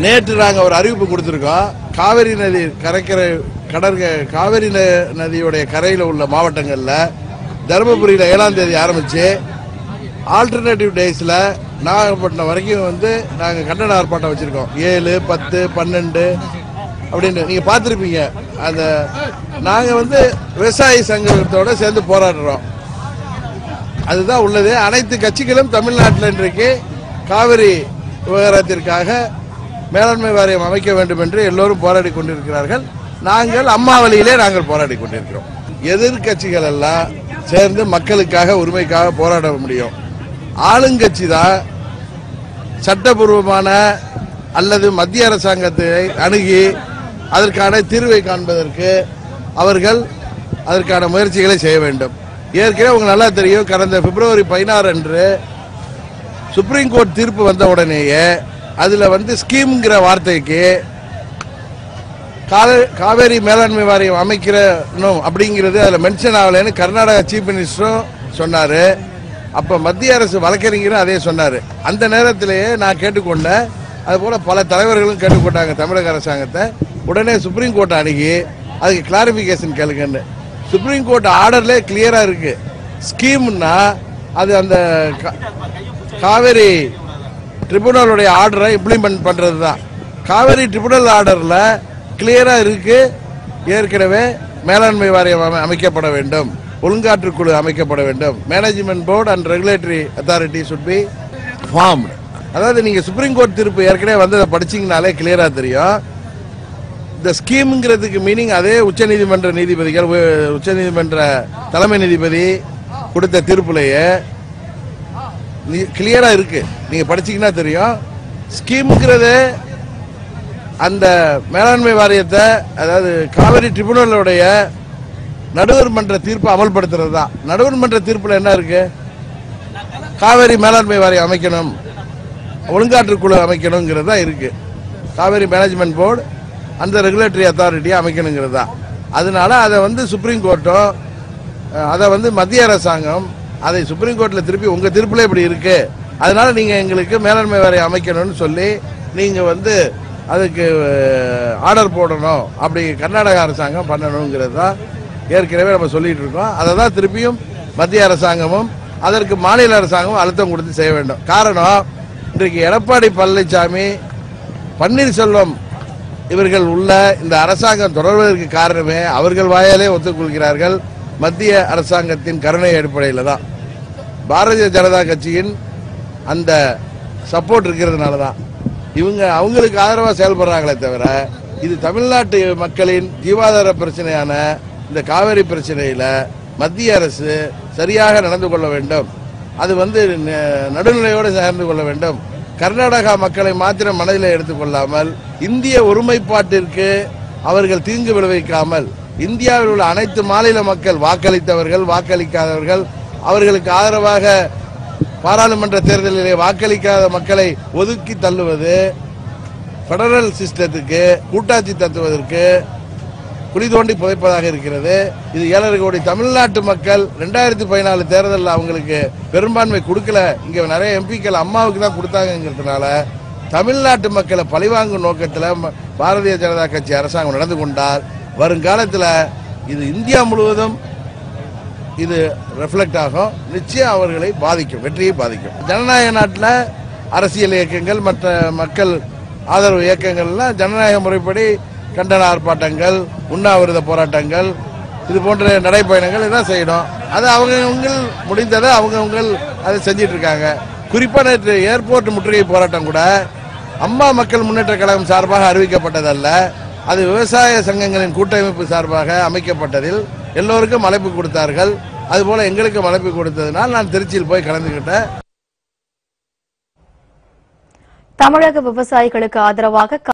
நேற்று நாங்கள் ஒரு அறிவிப்பு கொடுத்துருக்கோம் காவிரி நதி கரைக்கரை கடற்க காவிரி ந- நதியுடைய கரையில் உள்ள மாவட்டங்களில் தருமபுரியில் ஏழாம் தேதி ஆரம்பித்து ஆல்டர்னேட்டிவ் டேஸில் நாகப்பட்டினம் வரைக்கும் வந்து நாங்கள் கண்டன ஆர்ப்பாட்டம் வச்சுருக்கோம் ஏழு பத்து பன்னெண்டு அப்படின்னு நீங்கள் பார்த்துருப்பீங்க அந்த நாங்கள் வந்து விவசாய சங்கத்தோட சேர்ந்து போராடுறோம் அதுதான் உள்ளது அனைத்து கட்சிகளும் தமிழ்நாட்டில் இன்றைக்கு காவிரி விவகாரத்திற்காக மேலாண்மை வாரியம் அமைக்க வேண்டும் என்று எல்லோரும் போராடி கொண்டிருக்கிறார்கள் நாங்கள் அம்மா வழியிலே நாங்கள் போராடி கொண்டிருக்கிறோம் எதிர்கட்சிகள் எல்லாம் சேர்ந்து மக்களுக்காக உரிமைக்காக போராட முடியும் ஆளுங்கட்சி தான் சட்டபூர்வமான அல்லது மத்திய அரசாங்கத்தை அணுகி அதற்கான தீர்வை காண்பதற்கு அவர்கள் அதற்கான முயற்சிகளை செய்ய வேண்டும் ஏற்கனவே உங்களுக்கு நல்லா தெரியும் கடந்த பிப்ரவரி பதினாறு அன்று சுப்ரீம் கோர்ட் தீர்ப்பு வந்த உடனேயே அதுல வந்து ஸ்கீம்ங்கிற வார்த்தைக்கு கால- காவேரி மேலாண்மை வாரியம் அமைக்கிறணும் அப்படிங்கிறது அதுல மென்ஷன் ஆகலைன்னு கர்நாடகா சீஃப் மினிஸ்டரும் சொன்னாரு அப்ப மத்திய அரசு வழக்கறிஞரும் அதே சொன்னாரு அந்த நேரத்திலேயே நான் கேட்டுக்கொண்டேன் அது போல பல தலைவர்களும் கேட்டுக்கொண்டாங்க தமிழக அரசாங்கத்தை உடனே சுப்ரீம் கோர்ட் அணுகி அதுக்கு கிளாரிபிகேஷன் கேளுங்கன்னு சுப்ரீம் கோர்ட் ஆர்டர்ல கிளியரா இருக்கு ஸ்கீம்னா அது அந்த கா- காவேரி ட்ரிபுனலுடைய ஆர்டரை இம்ப்ளிமெண்ட் பண்றது தான் காவேரி ட்ரிபுனல் ஆர்டர்ல கிளியரா இருக்கு ஏற்கனவே மேலாண்மை வாரியம் அமை- அமைக்கப்பட வேண்டும் ஒழுங்காற்று குழு அமைக்கப்பட வேண்டும் management board and regulatory authority should be form அதாவது நீங்க சுப்ரீம் கோர்ட் தீர்ப்பு ஏற்கனவே வந்ததை படிச்சீங்கனாலே கிளியரா தெரியும் இந்த ஸ்கீம்ங்கிறதுக்கு மீனிங் அதே உச்சநீதிமன்ற நீதிபதிகள் உ- உச்சநீதிமன்ற தலைமை நீதிபதி கொடுத்த தீர்ப்புலேயே கிளியரா இருக்கு நீங்க படிச்சீங்கன்னா தெரியும் ஸ்கீம்ங்கிறது அந்த மேலாண்மை வாரியத்தை அதாவது காவிரி ட்ரிபுனலுடைய நடுவர் மன்ற தீர்ப்பை அமல்படுத்துறது தான் நடுவர் மன்ற தீர்ப்புல என்ன இருக்கு காவிரி மேலாண்மை வாரியம் அமைக்கணும் ஒழுங்காற்று குழு அமைக்கணுங்கிறது தான் இருக்கு காவேரி மேனேஜ்மெண்ட் போர்டு அந்த ரெகுலேட்டரி அத்தாரிட்டியை அமைக்கணுங்கிறது தான் அதனால அதை வந்து சுப்ரீம் கோர்ட்டும் அஹ், அதை வந்து மத்திய அரசாங்கம் அதை சுப்ரீம் கோர்ட்டில் திருப்பி உங்க தீர்ப்புல இப்படி இருக்கு அதனால நீங்க எங்களுக்கு மேலாண்மை வாரியம் அமைக்கணும்னு சொல்லி நீங்க வந்து அதுக்கு ஆர்டர் போடணும் அப்படி கர்நாடக அரசாங்கம் பண்ணணுங்கிறது தான் ஏற்கனவே நம்ம சொல்லிட்டு இருக்கோம் அதை தான் திருப்பியும் மத்திய அரசாங்கமும் அதற்கு மாநில அரசாங்கமும் அழுத்தம் கொடுத்து செய்ய வேண்டும் காரணம் இன்றைக்கு எடப்பாடி பழனிசாமி பன்னீர்செல்வம் இவர்கள் உள்ள இந்த அரசாங்கம் தொடர்வதற்கு காரணமே அவர்கள் வாயாலே ஒத்துக்கொள்கிறார்கள் மத்திய அரசாங்கத்தின் கருணை அடிப்படையில் தான் பாரதிய ஜனதா கட்சியின் அந்த சப்போர்ட் இருக்கிறதுனால தான் இவங்க அவங்களுக்கு ஆதரவாக செயல்படுறாங்களே தவிர இது தமிழ்நாட்டு மக்களின் ஜீவாதார பிரச்சனையான இந்த காவிரி பிரச்சனையில மத்திய அரசு சரியாக நடந்து கொள்ள வேண்டும் அது வந்து ந- நடுநிலையோடு சேர்ந்து கொள்ள வேண்டும் கர்நாடகா மக்களை மாத்திரம் மனதில் எடுத்துக்கொள்ளாமல் இந்திய ஒருமைப்பாட்டிற்கு அவர்கள் தீங்கு விளைவிக்காமல் இந்தியாவில் உள்ள அனைத்து மாநில மக்கள் வாக்களித்தவர்கள் வாக்களிக்காதவர்கள் அவர்களுக்கு ஆதரவாக பாராளுமன்ற தேர்தலிலே வாக்களிக்காத மக்களை ஒதுக்கி தள்ளுவது பெடரல் சிஸ்டத்துக்கு கூட்டாட்சி தத்துவதற்கு குழி தோண்டி புதைப்பதாக இருக்கிறது இது ஏழரை கோடி தமிழ்நாட்டு மக்கள் ரெண்டாயிரத்தி பதினாலு தேர்தலில் அவங்களுக்கு பெரும்பான்மை கொடுக்கல இங்க நிறைய எம்பிக்கள் அம்மாவுக்கு தான் கொடுத்தாங்கிறதுனால தமிழ்நாட்டு மக்களை பழிவாங்கும் நோக்கத்தில் ம- பாரதிய ஜனதா கட்சி அரசாங்கம் நடந்து கொண்டால் வருங்காலத்தில் இது இந்தியா முழுவதும் இது ரெஃப்ளெக்ட் ஆகும் நிச்சயம் அவர்களை பாதிக்கும் வெற்றியை பாதிக்கும் ஜனநாயக நாட்டில் அரசியல் இயக்கங்கள் மற்ற மக்கள் ஆதரவு இயக்கங்கள்லாம் ஜனநாயக முறைப்படி கண்டன ஆர்ப்பாட்டங்கள் உண்ணாவிரத போராட்டங்கள் இது போன்ற நடைப்பயணங்கள் இதான் செய்யணும் அது அவங்க முடிந்ததை அவங்கவுங்க அதை செஞ்சிட்டு இருக்காங்க குறிப்பாக நேற்று ஏர்போர்ட் முற்றுகை போராட்டம் கூட அம்மா மக்கள் முன்னேற்ற கழகம் சார்பாக அறிவிக்கப்பட்டதல்ல அது விவசாய சங்கங்களின் கூட்டமைப்பு சார்பாக அமைக்கப்பட்டதில் எல்லோருக்கும் அழைப்பு கொடுத்தார்கள் அதுபோல எங்களுக்கு அழைப்பு கொடுத்ததினால் நான் திருச்சியில் போய் கலந்துக்கிட்டேன் தமிழக விவசாயிகளுக்கு ஆதரவாக